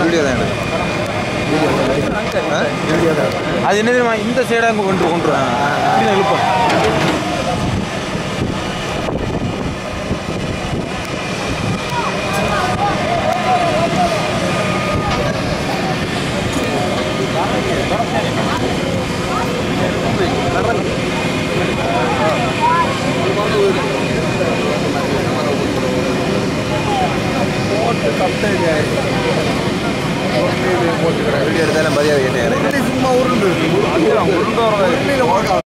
video தான் அது என்ன தெரியுமா இந்த சைடாக அங்கே கொண்டு கொண்டு எழுப்போம் வீடியோ எடுத்தாலும் மரியாதை கேட்டேன் சும்மா உருண்டு உருண்டு